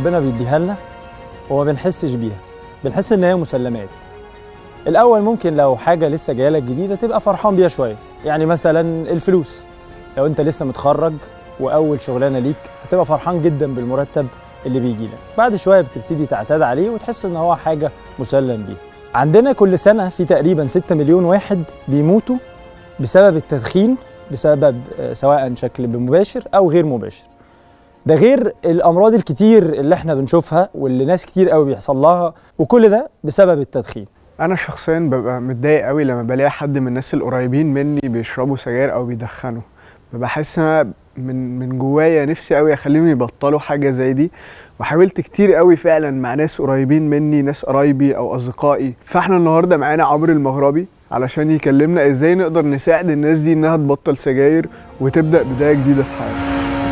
ربنا بيديها لنا وما بنحسش بيها بنحس ان هي مسلمات الاول ممكن لو حاجه لسه جايه لك جديده تبقى فرحان بيها شويه يعني مثلا الفلوس لو انت لسه متخرج واول شغلانه ليك هتبقى فرحان جدا بالمرتب اللي بيجي لك بعد شويه بتبتدي تعتاد عليه وتحس ان هو حاجه مسلم بيها عندنا كل سنه في تقريبا 6 مليون واحد بيموتوا بسبب التدخين بسبب آه، سواء شكل مباشر او غير مباشر ده غير الامراض الكتير اللي احنا بنشوفها واللي ناس كتير قوي بيحصل لها وكل ده بسبب التدخين انا شخصيا ببقى متضايق قوي لما بلاقي حد من الناس القريبين مني بيشربوا سجاير او بيدخنوا ببقى حاسس إن أنا من من جوايا نفسي قوي اخليهم يبطلوا حاجه زي دي وحاولت كتير قوي فعلا مع ناس قريبين مني ناس قرايبي او اصدقائي فاحنا النهارده معانا عمرو المغربي علشان يكلمنا ازاي نقدر نساعد الناس دي انها تبطل سجاير وتبدا بدايه جديده في حياتها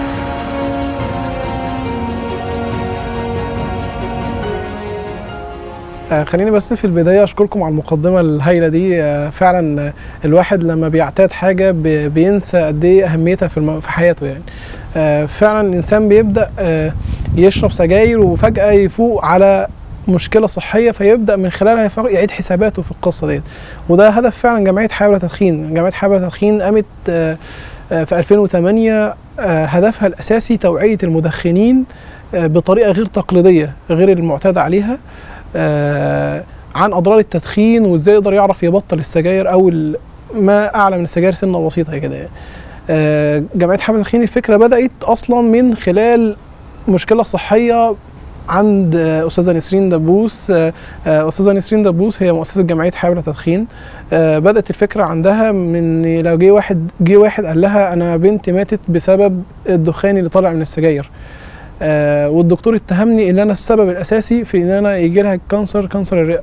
آه، خليني بس في البداية أشكركم على المقدمة الهائلة دي آه، فعلا آه، الواحد لما بيعتاد حاجة بي- بينسى قد إيه أهميتها في الم- في حياته يعني آه، فعلا الإنسان بيبدأ آه، يشرب سجاير وفجأة يفوق على مشكلة صحية فيبدأ من خلالها يفر- يعيد حساباته في القصة ديت وده هدف فعلا جمعية حياة ولا تدخين جمعية حياة ولا تدخين قامت آه، آه، في 2008 آه، هدفها الأساسي توعية المدخنين آه، بطريقة غير تقليدية غير المعتاد عليها آه، عن اضرار التدخين وازاي يقدر يعرف يبطل السجاير او ال- ما اعلى من السجاير سنه بسيطه كده يعني. آه، جمعيه حمل التدخين الفكره بدات اصلا من خلال مشكله صحيه عند آه، استاذه نسرين دبوس آه، آه، استاذه نسرين دبوس هي مؤسسه جمعيه حياه التدخين آه، بدات الفكره عندها من لو جه واحد جه واحد قال لها انا بنتي ماتت بسبب الدخان اللي طالع من السجاير آه والدكتور اتهمني ان انا السبب الاساسي في ان انا يجي لها كانسر كانسر الرئه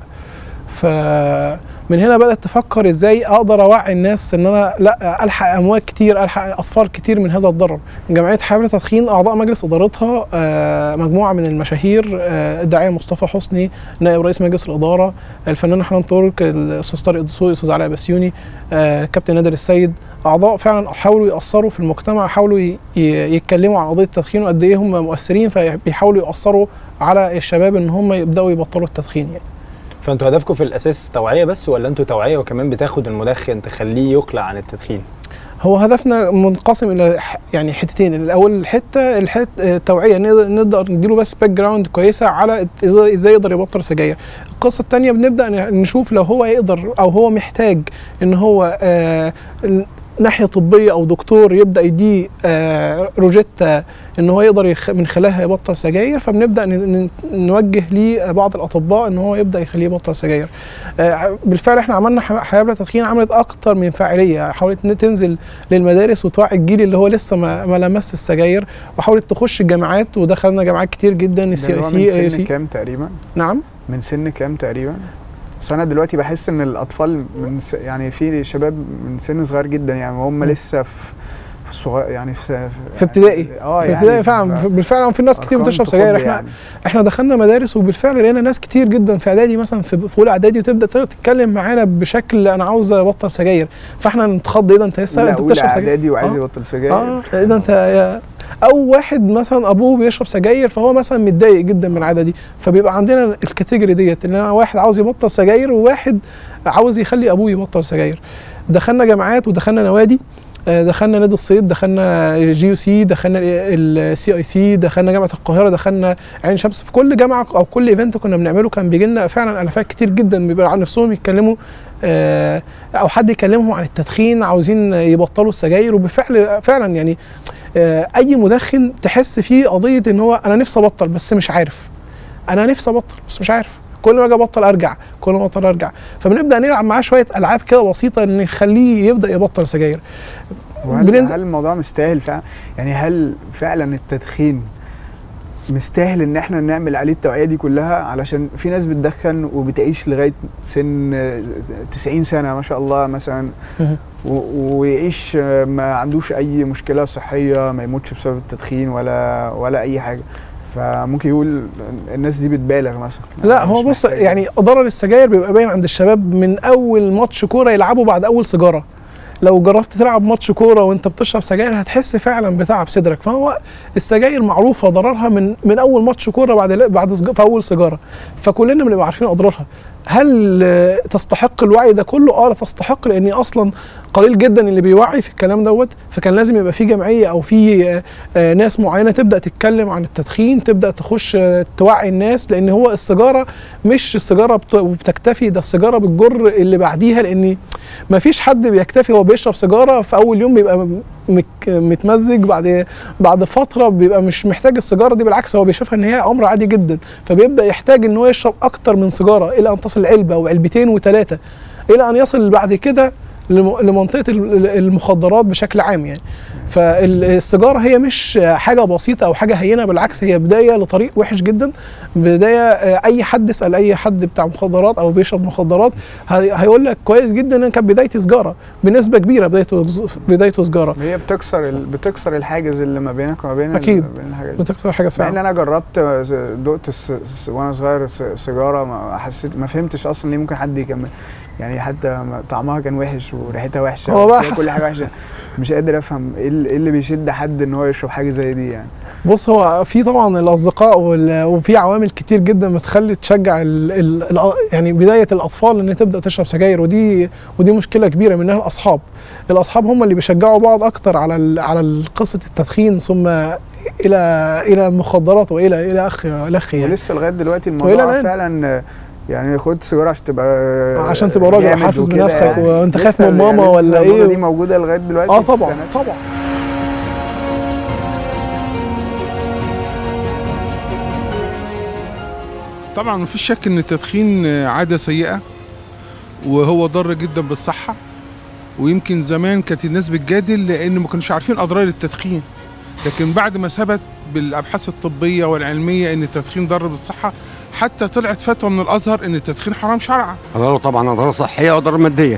فمن هنا بدات تفكر ازاي اقدر اوعي الناس ان انا لا الحق اموات كتير الحق اطفال كتير من هذا الضرر جمعيه حمله تدخين اعضاء مجلس ادارتها آه مجموعه من المشاهير آه الداعيه مصطفى حسني نائب رئيس مجلس الاداره الفنان حنان ترك الاستاذ طارق الدسوقي الاستاذ علاء بسيوني آه كابتن نادر السيد اعضاء فعلا حاولوا ياثروا في المجتمع حاولوا ي- ي- يتكلموا عن قضيه التدخين وقد ايه هم مؤثرين فبيحاولوا ياثروا على الشباب ان هم يبداوا يبطلوا التدخين يعني فانتوا هدفكم في الاساس توعيه بس ولا انتوا توعيه وكمان بتاخد المدخن تخليه يقلع عن التدخين هو هدفنا منقسم الى ح- يعني حتتين الاول حته الحت التوعيه نقدر نقدر نديله بس باك جراوند كويسه على ازاي إزاي يقدر يبطل سجاير القصه الثانيه بنبدا ن- نشوف لو هو يقدر او هو محتاج ان هو آه ناحيه طبيه او دكتور يبدا يديه آه روجيتا ان هو يقدر يخ من خلالها يبطل سجاير فبنبدا ن- ن- نوجه ليه بعض الاطباء ان هو يبدا يخليه يبطل سجاير آه بالفعل احنا عملنا ح- حياه بلا تدخين عملت اكتر من فاعليه حاولت ان تنزل للمدارس وتوعي الجيل اللي هو لسه ما, ما لمس السجاير وحاولت تخش الجامعات ودخلنا جامعات كتير جدا ده السي اللي اي هو من سي سن كام تقريبا نعم من سن كام تقريبا بس انا دلوقتي بحس ان الاطفال من س... يعني في شباب من سن صغير جدا يعني وهم م. لسه في في صغير يعني في في ابتدائي اه في ابتدائي فعلا بالفعل في ناس كتير أرقام بتشرب تخض سجاير احنا يعني. احنا دخلنا مدارس وبالفعل لقينا ناس كتير جدا في اعدادي مثلا في في اولى اعدادي وتبدا تتكلم معانا بشكل انا عاوز ابطل سجاير فاحنا نتخض ايه ده انت لسه لا انت اولى بتشرب سجاير اعدادي وعايز آه. يبطل سجاير اه ايه ده انت يا او واحد مثلا ابوه بيشرب سجاير فهو مثلا متضايق جدا من العاده دي فبيبقى عندنا الكاتيجوري ديت ان أنا واحد عاوز يبطل سجاير وواحد عاوز يخلي ابوه يبطل سجاير دخلنا جامعات ودخلنا نوادي آه، دخلنا نادي الصيد دخلنا جي يو سي دخلنا السي اي سي دخلنا جامعه القاهره دخلنا عين شمس في كل جامعه او كل ايفنت كنا بنعمله كان بيجي لنا فعلا الافات كتير جدا بيبقى عن نفسهم يتكلموا آه، او حد يكلمهم عن التدخين عاوزين يبطلوا السجاير وبالفعل فعلا يعني آه، اي مدخن تحس فيه قضيه ان هو انا نفسي ابطل بس مش عارف انا نفسي ابطل بس مش عارف كل ما اجي ابطل ارجع كل ما ابطل ارجع فبنبدا نلعب معاه شويه العاب كده بسيطه ان نخليه يبدا يبطل سجاير وهل بننزل- هل الموضوع مستاهل فعلا يعني هل فعلا التدخين مستاهل ان احنا نعمل عليه التوعيه دي كلها علشان في ناس بتدخن وبتعيش لغايه سن آه، 90 سنه ما شاء الله مثلا مهم. و- ويعيش آه، ما عندوش اي مشكله صحيه ما يموتش بسبب التدخين ولا ولا اي حاجه فممكن يقول الناس دي بتبالغ مثلا لا مش هو بص محتاج. يعني ضرر السجاير بيبقى باين عند الشباب من اول ماتش كوره يلعبه بعد اول سيجاره لو جربت تلعب ماتش كوره وانت بتشرب سجاير هتحس فعلا بتعب صدرك فهو السجاير معروفه ضررها من من اول ماتش كوره بعد بعد سج- في اول سيجاره فكلنا بنبقى عارفين اضرارها هل آه، تستحق الوعي ده كله اه لا تستحق لان اصلا قليل جدا اللي بيوعي في الكلام دوت فكان لازم يبقى في جمعيه او في آه، آه، ناس معينه تبدا تتكلم عن التدخين تبدا تخش آه، توعي الناس لان هو السيجاره مش السيجاره بت- بتكتفي ده السيجاره بتجر اللي بعديها لان ما فيش حد بيكتفي هو بيشرب سيجاره في اول يوم بيبقى مك- متمزج بعد بعد فتره بيبقى مش محتاج السيجاره دي بالعكس هو بيشوفها ان هي امر عادي جدا فبيبدا يحتاج ان هو يشرب اكتر من سيجاره الى ان تصل علبه وعلبتين وثلاثه الى ان يصل بعد كده لم- لمنطقه ال- المخدرات بشكل عام يعني فالسيجاره هي مش حاجه بسيطه او حاجه هينه بالعكس هي بدايه لطريق وحش جدا بدايه آه، اي حد اسال اي حد بتاع مخدرات او بيشرب مخدرات هي- هيقول لك كويس جدا ان كانت بدايتي سجاره بنسبه كبيره بدايته بدايته سجاره هي بتكسر ال... بتكسر الحاجز اللي ما بينك وما بين ال- أكيد. بين الحاجات دي بتكتر حاجه مع ان فعلا انا جربت دقت الس... الس- وانا صغير س- سيجاره ما حسيت ما فهمتش اصلا ليه ممكن حد يكمل يعني حتى ما- طعمها كان وحش وريحتها وحشه هو بقى وفيها كل حسب- حاجه وحشه مش قادر افهم ايه ال- إيه اللي بيشد حد ان هو يشرب حاجه زي دي يعني بص هو في طبعا الاصدقاء وال- وفي عوامل كتير جدا بتخلي تشجع ال ال ال يعني بدايه الاطفال ان تبدا تشرب سجاير ودي ودي مشكله كبيره منها الاصحاب الاصحاب هم اللي بيشجعوا بعض اكتر على ال على ال- قصه التدخين ثم الى الى المخدرات والى الى اخ الى اخ يعني ولسه لغايه دلوقتي وإلى الموضوع الآن. فعلا يعني خد سيجاره عشان تبقى عشان تبقى راجل جامد وحاسس وكده بنفسك يعني. وانت خايف لسه من ماما لسه ولا الموضة ايه دي موجوده لغايه دلوقتي اه في طبعا السنة. طبعا طبعا مفيش شك ان التدخين عاده سيئه وهو ضار جدا بالصحه ويمكن زمان كانت الناس بتجادل لان ما كانوش عارفين اضرار التدخين لكن بعد ما ثبت بالابحاث الطبيه والعلميه ان التدخين ضار بالصحه حتى طلعت فتوى من الازهر ان التدخين حرام شرعا اضراره طبعا اضرار صحيه واضرار ماديه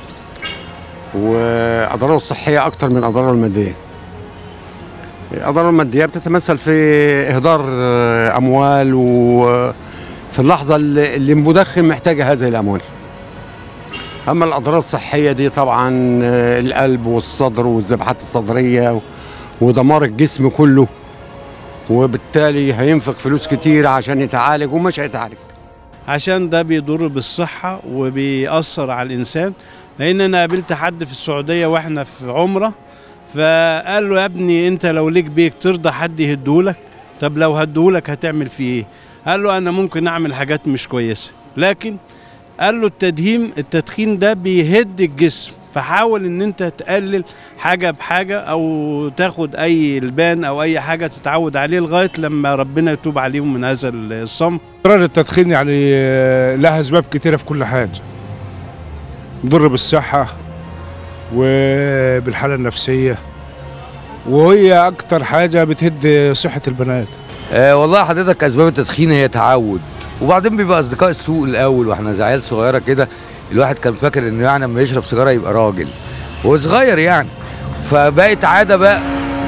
واضراره الصحيه اكتر من اضراره الماديه اضراره الماديه بتتمثل في اهدار آه، اموال وفي اللحظه اللي اللي المدخن محتاج هذه الاموال اما الاضرار الصحيه دي طبعا آه، القلب والصدر والذبحات الصدريه ودمار الجسم كله وبالتالي هينفق فلوس كتير عشان يتعالج ومش هيتعالج عشان ده بيضر بالصحة وبيأثر على الإنسان لأن أنا قابلت حد في السعودية وإحنا في عمرة فقال له يا ابني أنت لو ليك بيك ترضى حد يهدهولك طب لو هدهولك هتعمل فيه إيه؟ قال له أنا ممكن أعمل حاجات مش كويسة لكن قال له التدهيم التدخين ده بيهد الجسم فحاول ان انت تقلل حاجه بحاجه او تاخد اي البان او اي حاجه تتعود عليه لغايه لما ربنا يتوب عليهم من هذا الصمت اضرار التدخين يعني آه، لها اسباب كتيره في كل حاجه مضر بالصحه وبالحاله النفسيه وهي اكتر حاجه بتهد صحه البنات آه والله حضرتك اسباب التدخين هي تعود وبعدين بيبقى اصدقاء السوق الاول واحنا عيال صغيره كده الواحد كان فاكر انه يعني لما يشرب سيجاره يبقى راجل وهو صغير يعني فبقت عاده بقى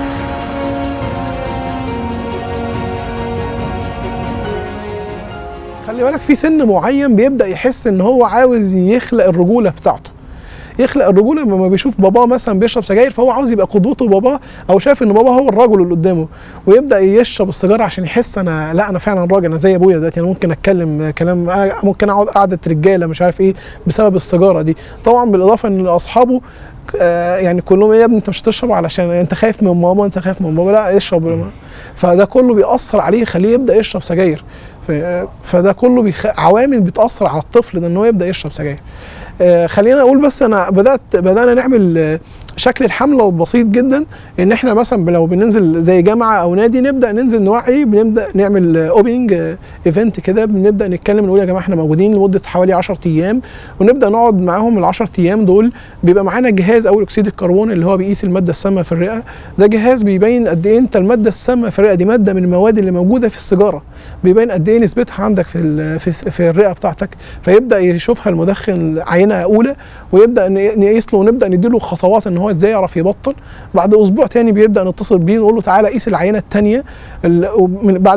خلي بالك في سن معين بيبدا يحس ان هو عاوز يخلق الرجوله بتاعته يخلق الرجوله لما بيشوف باباه مثلا بيشرب سجاير فهو عاوز يبقى قدوته باباه او شايف ان باباه هو الرجل اللي قدامه ويبدا يشرب السيجاره عشان يحس انا لا انا فعلا راجل انا زي ابويا دلوقتي انا ممكن اتكلم كلام ممكن اقعد قعده رجاله مش عارف ايه بسبب السيجاره دي طبعا بالاضافه ان اصحابه آه، يعني كلهم ايه يا ابني انت مش تشرب علشان انت خايف من ماما انت خايف من بابا لا اشرب فده كله بيأثر عليه يخليه يبدا يشرب سجاير ف- فده كله بيخ... عوامل بتأثر على الطفل ده ان هو يبدا يشرب سجاير آه، خلينا اقول بس انا بدات بدانا نعمل آه، شكل الحمله بسيط جدا ان احنا مثلا لو بننزل زي جامعه او نادي نبدا ننزل نوعي بنبدا نعمل اوبننج ايفنت كده بنبدا نتكلم نقول يا جماعه احنا موجودين لمده حوالي 10 ايام ونبدا نقعد معاهم ال 10 ايام دول بيبقى معانا جهاز اول اكسيد الكربون اللي هو بيقيس الماده السامه في الرئه ده جهاز بيبين قد ايه انت الماده السامه في الرئه دي ماده من المواد اللي موجوده في السيجاره بيبين قد ايه نسبتها عندك في ال- في, الس- في الرئه بتاعتك فيبدا يشوفها المدخن عينه اولى ويبدا ن- نقيس له ونبدا نديله خطوات ان هو ازاي يعرف يبطل بعد اسبوع تاني بيبدا نتصل بيه نقول له تعالى قيس العينه الثانيه بعد م-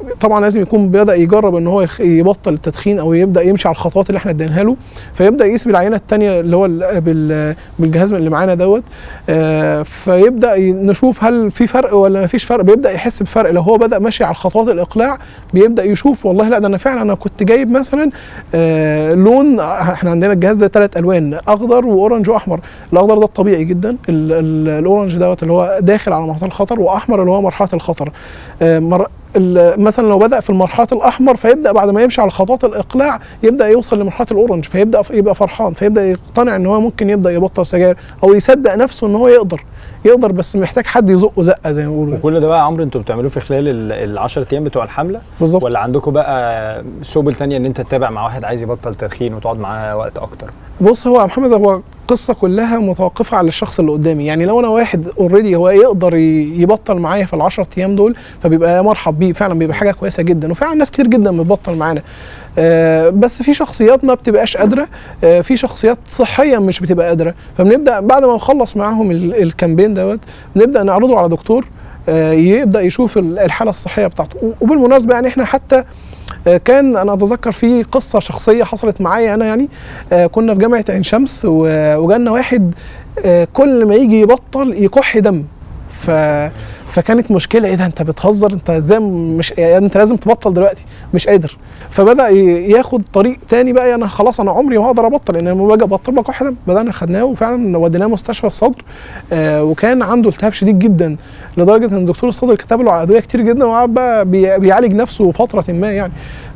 طبعا لازم يكون بدا يجرب ان هو يخ- يبطل التدخين او يبدا يمشي على الخطوات اللي احنا اديناها له فيبدا يقيس بالعينه الثانيه اللي هو ال- بال- بالجهاز اللي معانا دوت آه، فيبدا ي- نشوف هل في فرق ولا ما فيش فرق بيبدا يحس بفرق لو هو بدا ماشي على خطوات الاقلاع بيبدا يشوف والله لا ده انا فعلا انا كنت جايب مثلا آه، لون احنا عندنا الجهاز ده ثلاث الوان اخضر واورنج واحمر الاخضر ده الطبيعي جدا ال- ال- الاورنج دوت اللي هو داخل على مرحله الخطر واحمر اللي هو مرحله الخطر آه، مر... ال- مثلا لو بدا في المرحله الاحمر فيبدا بعد ما يمشي على خطوات الاقلاع يبدا يوصل لمرحله الاورنج فيبدا ف- يبقى فرحان فيبدا يقتنع ان هو ممكن يبدا يبطل سجاير او يصدق نفسه ان هو يقدر يقدر بس محتاج حد يزقه زقه زي ما بيقولوا وكل ده بقى يا عمرو انتوا بتعملوه في خلال ال 10 ايام بتوع الحمله بالظبط ولا عندكم بقى سبل تانية ان انت تتابع مع واحد عايز يبطل تدخين وتقعد معاه وقت اكتر بص هو يا محمد هو القصه كلها متوقفه على الشخص اللي قدامي يعني لو انا واحد اوريدي هو يقدر ي- يبطل معايا في العشرة ايام دول فبيبقى مرحب بيه فعلا بيبقى حاجه كويسه جدا وفعلا ناس كتير جدا بتبطل معانا آه بس في شخصيات ما بتبقاش قادره آه في شخصيات صحيا مش بتبقى قادره فبنبدا بعد ما نخلص معاهم ال- الكامبين دوت بنبدا نعرضه على دكتور آه يبدا يشوف ال- الحاله الصحيه بتاعته و- وبالمناسبه يعني احنا حتى آه، كان انا اتذكر في قصه شخصيه حصلت معايا انا يعني آه، كنا في جامعه عين شمس و- وجالنا واحد آه، كل ما يجي يبطل يكح دم ف فكانت مشكله ايه ده انت بتهزر انت ازاي مش يعني انت لازم تبطل دلوقتي مش قادر فبدا ي- ياخد طريق تاني بقى انا خلاص انا عمري ما هقدر ابطل لان لما باجي ابطل بكح دم بدانا خدناه وفعلا وديناه مستشفى الصدر آه وكان عنده التهاب شديد جدا لدرجه ان الدكتور الصدر كتب له على ادويه كتير جدا وقعد بقى بي- بيعالج نفسه فتره ما يعني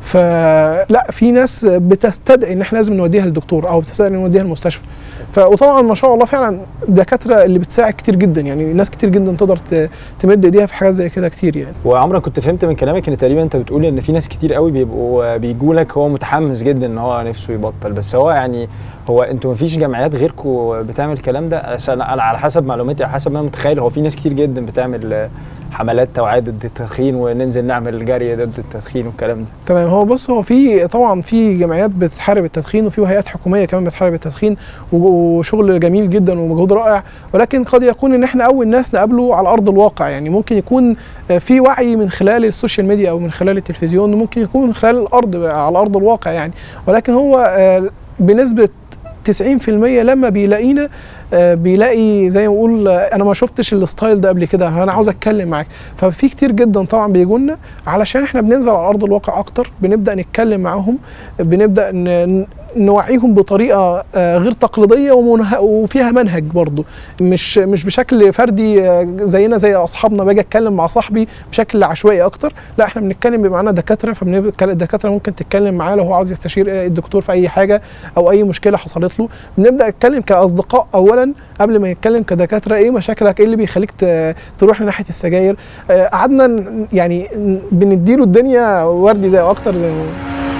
فلا في ناس بتستدعي ان احنا لازم نوديها للدكتور او بتستدعي ان نوديها المستشفى ف وطبعا ما شاء الله فعلا الدكاتره اللي بتساعد كتير جدا يعني ناس كتير جدا تقدر ت- تمد ايديها في حاجات زي كده كتير يعني وعمرك كنت فهمت من كلامك ان تقريبا انت بتقول ان في ناس كتير قوي بيبقوا بيجوا لك هو متحمس جدا ان هو نفسه يبطل بس هو يعني هو انتوا مفيش جمعيات غيركم بتعمل الكلام ده عشان انا على حسب معلوماتي على حسب ما انا متخيل هو في ناس كتير جدا بتعمل آه، حملات توعيه ضد التدخين وننزل نعمل جري ضد التدخين والكلام ده تمام هو بص هو في طبعا في جمعيات بتحارب التدخين وفي هيئات حكوميه كمان بتحارب التدخين و- وشغل جميل جدا ومجهود رائع ولكن قد يكون ان احنا اول ناس نقابله على ارض الواقع يعني ممكن يكون آه، في وعي من خلال السوشيال ميديا او من خلال التلفزيون وممكن يكون من خلال الارض على ارض الواقع يعني ولكن هو آه، بنسبه 90% لما بيلاقينا آه، بيلاقي زي ما بقول آه، انا ما شفتش الستايل ده قبل كده انا عاوز اتكلم معاك ففي كتير جدا طبعا بيجوا لنا علشان احنا بننزل على ارض الواقع اكتر بنبدا نتكلم معاهم بنبدا ن- نوعيهم بطريقه آه، غير تقليديه ومنه- وفيها منهج برضه مش مش بشكل فردي آه، زينا زي اصحابنا باجي اتكلم مع صاحبي بشكل عشوائي اكتر لا احنا بنتكلم بيبقى معانا دكاتره فالدكاتره ممكن تتكلم معاه لو هو عاوز يستشير الدكتور في اي حاجه او اي مشكله حصلت له بنبدا نتكلم كاصدقاء اولا قبل ما نتكلم كدكاتره ايه مشاكلك ايه اللي بيخليك ت- تروح لناحيه السجاير آه، قعدنا ن- يعني ن- بنديله الدنيا وردي زي اكتر زي ما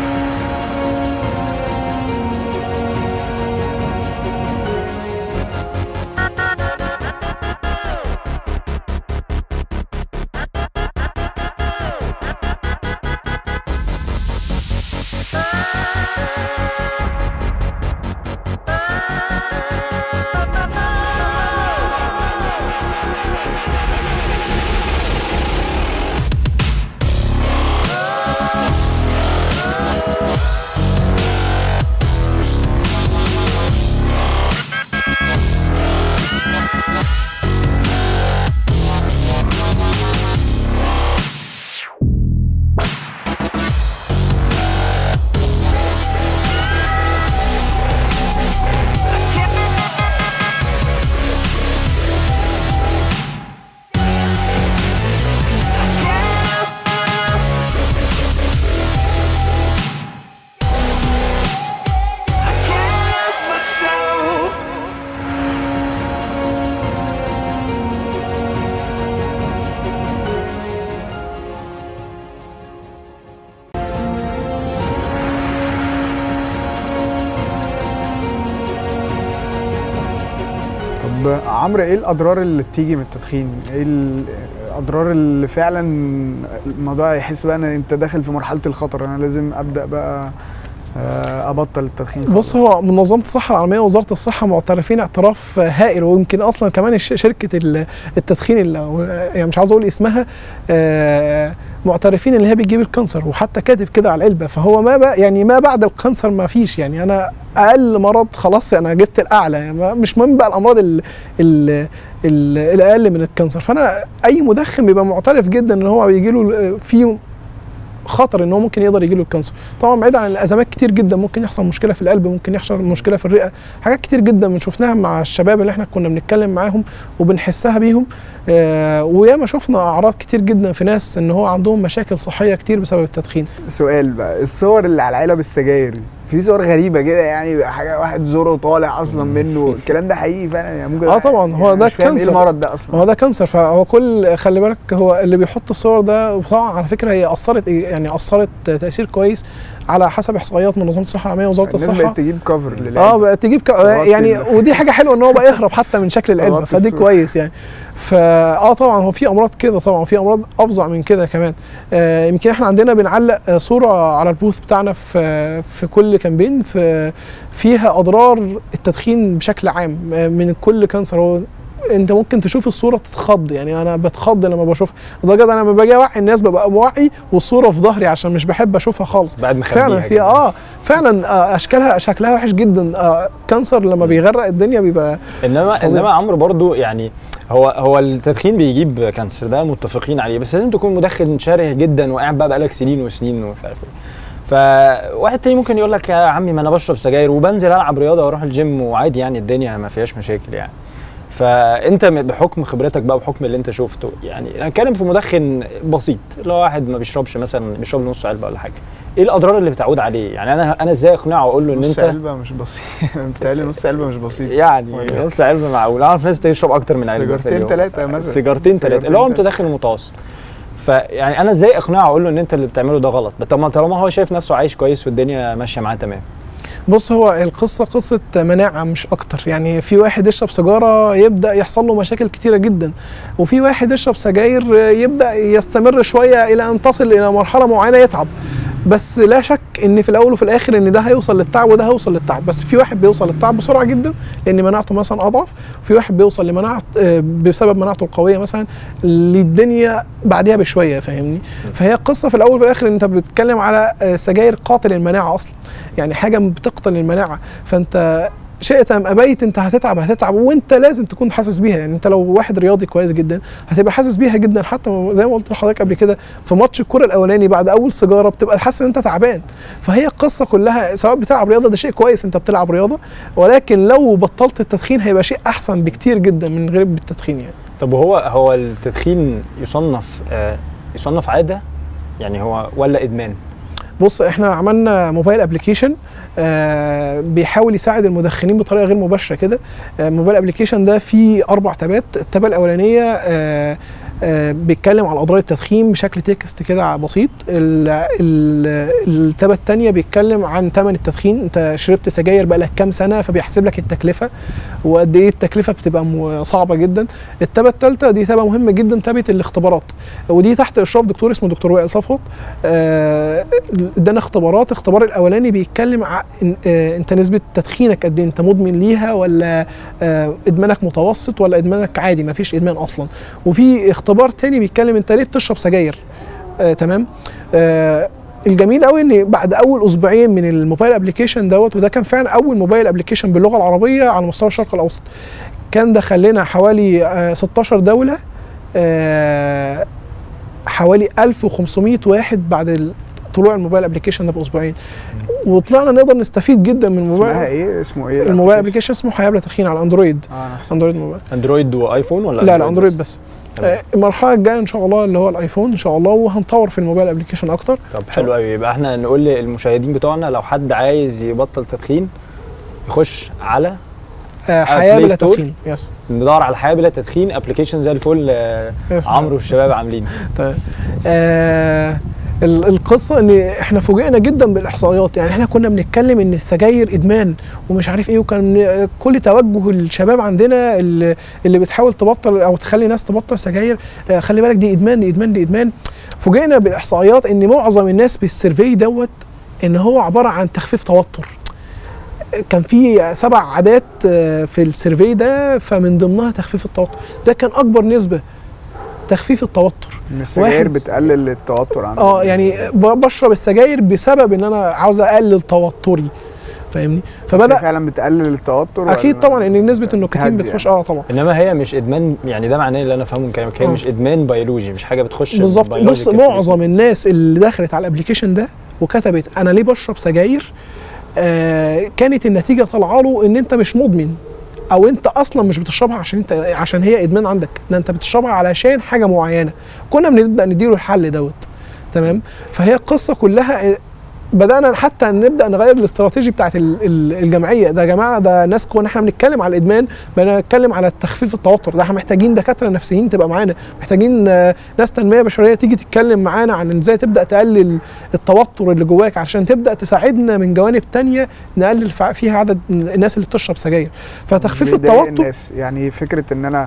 طب عمرو ايه الاضرار اللي بتيجي من التدخين ايه الاضرار اللي فعلا الموضوع يحس بقى ان انت داخل في مرحله الخطر انا لازم ابدا بقى آه، ابطل التدخين بص خالص. هو منظمه الصحه العالميه ووزاره الصحه معترفين اعتراف هائل ويمكن اصلا كمان الش- شركه ال- التدخين اللي يعني مش عاوز اقول اسمها آه، معترفين ان هي بتجيب الكانسر وحتى كاتب كده على العلبه فهو ما بقى يعني ما بعد الكانسر ما فيش يعني انا اقل مرض خلاص انا جبت الاعلى يعني ما- مش مهم بقى الامراض ال ال ال الاقل من الكانسر فانا اي مدخن بيبقى معترف جدا ان هو بيجي له في خطر ان هو ممكن يقدر يجي له الكانسر طبعا بعيد عن الازمات كتير جدا ممكن يحصل مشكله في القلب ممكن يحصل مشكله في الرئه حاجات كتير جدا من شفناها مع الشباب اللي احنا كنا بنتكلم معاهم وبنحسها بيهم آه وياما شفنا اعراض كتير جدا في ناس ان هو عندهم مشاكل صحيه كتير بسبب التدخين سؤال بقى الصور اللي على علب السجاير دي في صور غريبه كده يعني حاجه واحد زوره طالع اصلا منه الكلام ده حقيقي فعلا يعني ممكن اه طبعا هو يعني ده مش فاهم ايه كانسر المرض ده اصلا هو ده كانسر فهو كل خلي بالك هو اللي بيحط الصور ده وطبعا على فكره هي اثرت يعني اثرت تاثير كويس على حسب احصائيات منظمه الصحه العالميه ووزاره الناس الصحه بقت تجيب كفر اه للعلبة بقى تجيب ك... تغطي يعني ال- ودي حاجه حلوه ان هو بقى يهرب حتى من شكل العلبه تغطي فدي الصورة. كويس يعني فا اه طبعا هو في امراض كده طبعا في امراض افظع من كده كمان آه يمكن احنا عندنا بنعلق آه، صوره على البوث بتاعنا في في كل كامبين في فيها اضرار التدخين بشكل عام آه، من كل كانسر هو انت ممكن تشوف الصوره تتخض يعني انا بتخض لما بشوفها لدرجه انا لما باجي اوعي الناس ببقى موعي والصوره في ظهري عشان مش بحب اشوفها خالص بعد مخبيها فعلا في كده. اه فعلا آه اشكالها شكلها وحش جدا آه كانسر لما بيغرق الدنيا بيبقى انما فظيع. انما عمرو برضو يعني هو هو التدخين بيجيب كانسر ده متفقين عليه بس لازم تكون مدخن شره جدا وقاعد بقى بقالك سنين وسنين ومش عارف ايه فواحد تاني ممكن يقول لك يا عمي ما انا بشرب سجاير وبنزل العب رياضه واروح الجيم وعادي يعني الدنيا ما فيهاش مشاكل يعني فانت م- بحكم خبرتك بقى وبحكم اللي انت شفته يعني انا اتكلم في مدخن بسيط اللي هو واحد ما بيشربش مثلا بيشرب له نص علبه ولا حاجه ايه الاضرار اللي بتعود عليه يعني انا انا ازاي اقنعه واقول له ان نص انت علبه مش بسيط بتهيألي نص علبه مش بسيط يعني ولا- نص علبه معقول اعرف ناس تشرب اكتر من علبه في سيجارتين اليوم. ثلاثه مثلا سيجارتين ثلاثه اللي هو سيجارتين متدخن ومتوسط فيعني انا ازاي اقنعه اقول له ان انت اللي بتعمله ده غلط طب ما طالما هو شايف نفسه عايش كويس والدنيا ماشيه معاه تمام بص هو القصه قصه مناعه مش اكتر يعني في واحد يشرب سيجاره يبدا يحصل له مشاكل كتيره جدا وفي واحد يشرب سجاير يبدا يستمر شويه الى ان تصل الى مرحله معينه يتعب بس لا شك ان في الاول وفي الاخر ان ده هيوصل للتعب وده هيوصل للتعب بس في واحد بيوصل للتعب بسرعه جدا لان مناعته مثلا اضعف في واحد بيوصل لمناعه آه، بسبب مناعته القويه مثلا للدنيا بعديها بشويه فاهمني فهي القصه في الاول وفي الاخر ان انت بتتكلم على آه، سجاير قاتل المناعه اصلا يعني حاجه بتقتل المناعه فانت شئت ام ابيت انت هتتعب هتتعب وانت لازم تكون حاسس بيها يعني انت لو واحد رياضي كويس جدا هتبقى حاسس بيها جدا حتى زي ما قلت لحضرتك قبل كده في ماتش الكره الاولاني بعد اول سيجاره بتبقى حاسس ان انت تعبان فهي القصه كلها سواء بتلعب رياضه ده شيء كويس انت بتلعب رياضه ولكن لو بطلت التدخين هيبقى شيء احسن بكتير جدا من غير بالتدخين يعني طب وهو هو التدخين يصنف آه يصنف عاده يعني هو ولا ادمان بص احنا عملنا موبايل ابلكيشن آه بيحاول يساعد المدخنين بطريقه غير مباشره كده آه الموبايل ابلكيشن ده فيه اربع تابات التابه الاولانيه آه آه بيتكلم على اضرار التدخين بشكل تكست كده بسيط ال- ال- التابه الثانيه بيتكلم عن ثمن التدخين انت شربت سجاير بقالك كام سنه فبيحسب لك التكلفه وقد ايه التكلفه بتبقى م- صعبه جدا التابه الثالثه دي تابه مهمه جدا تابه الاختبارات ودي تحت اشراف دكتور اسمه دكتور وائل صفوت آه، ادانا اختبارات الاختبار الاولاني بيتكلم عن آه، انت نسبه تدخينك قد ايه انت مدمن ليها ولا آه، ادمانك متوسط ولا ادمانك عادي ما فيش ادمان اصلا وفي اختبار تاني بيتكلم انت ليه بتشرب سجاير آه، تمام آه، الجميل قوي ان بعد اول اسبوعين من الموبايل ابلكيشن دوت وده كان فعلا اول موبايل ابلكيشن باللغه العربيه على مستوى الشرق الاوسط كان دخل لنا حوالي آه، 16 دوله آه، حوالي 1500 واحد بعد ال- طلوع الموبايل ابلكيشن ده باسبوعين وطلعنا نقدر نستفيد جدا من اسمها الموبايل ايه اسمه ايه الموبايل ابلكيشن اسمه حياه بلا تدخين على اندرويد اه نفس اندرويد موبايل اندرويد وايفون ولا لا لا اندرويد بس تمام. آه، المرحله الجايه ان شاء الله اللي هو الايفون ان شاء الله وهنطور في الموبايل ابلكيشن اكتر طب حلو قوي يبقى احنا نقول للمشاهدين بتوعنا لو حد عايز يبطل تدخين يخش على آه، على حياه بلاي بلا ستور؟ تدخين يس ندور على الحياه بلا تدخين ابلكيشن زي الفل آه، يس. عمرو والشباب عاملين تمام آه ال- القصه ان احنا فوجئنا جدا بالاحصائيات يعني احنا كنا بنتكلم ان السجاير ادمان ومش عارف ايه وكان كل توجه الشباب عندنا اللي, اللي بتحاول تبطل او تخلي ناس تبطل سجاير آه خلي بالك دي ادمان دي ادمان دي ادمان فوجئنا بالاحصائيات ان معظم الناس بالسيرفي دوت ان هو عباره عن تخفيف توتر كان في سبع عادات آه، في السيرفي ده فمن ضمنها تخفيف التوتر ده كان اكبر نسبه تخفيف التوتر ان السجاير واحد- بتقلل التوتر عند اه الناس. يعني ب- بشرب السجاير بسبب ان انا عاوز اقلل توتري فاهمني بس هي فبدا فعلا بتقلل التوتر اكيد ولا طبعا ان نسبه النيكوتين بتهدي بتخش يعني؟ اه طبعا انما هي مش ادمان يعني ده معناه اللي انا فاهمه من كلامك هي آه. مش ادمان بيولوجي مش حاجه بتخش بالظبط biological بص في معظم جسمك. الناس اللي دخلت على الابلكيشن ده وكتبت انا ليه بشرب سجاير آه كانت النتيجه طالعه له ان انت مش مدمن او انت اصلا مش بتشربها عشان انت عشان هي ادمان عندك ده انت بتشربها علشان حاجه معينه كنا بنبدا نديله الحل دوت تمام فهي القصه كلها آه، بدانا حتى نبدا نغير الاستراتيجي بتاعت ال- ال- الجمعيه ده يا جماعه ده ناس كنا احنا بنتكلم على الادمان بقينا نتكلم على تخفيف التوتر ده احنا محتاجين دكاتره نفسيين تبقى معانا محتاجين آه، ناس تنميه بشريه تيجي تتكلم معانا عن ازاي تبدا تقلل التوتر اللي جواك عشان تبدا تساعدنا من جوانب تانية نقلل فع- فيها عدد الناس اللي بتشرب سجاير فتخفيف بيضايق التوتر الناس يعني فكره ان انا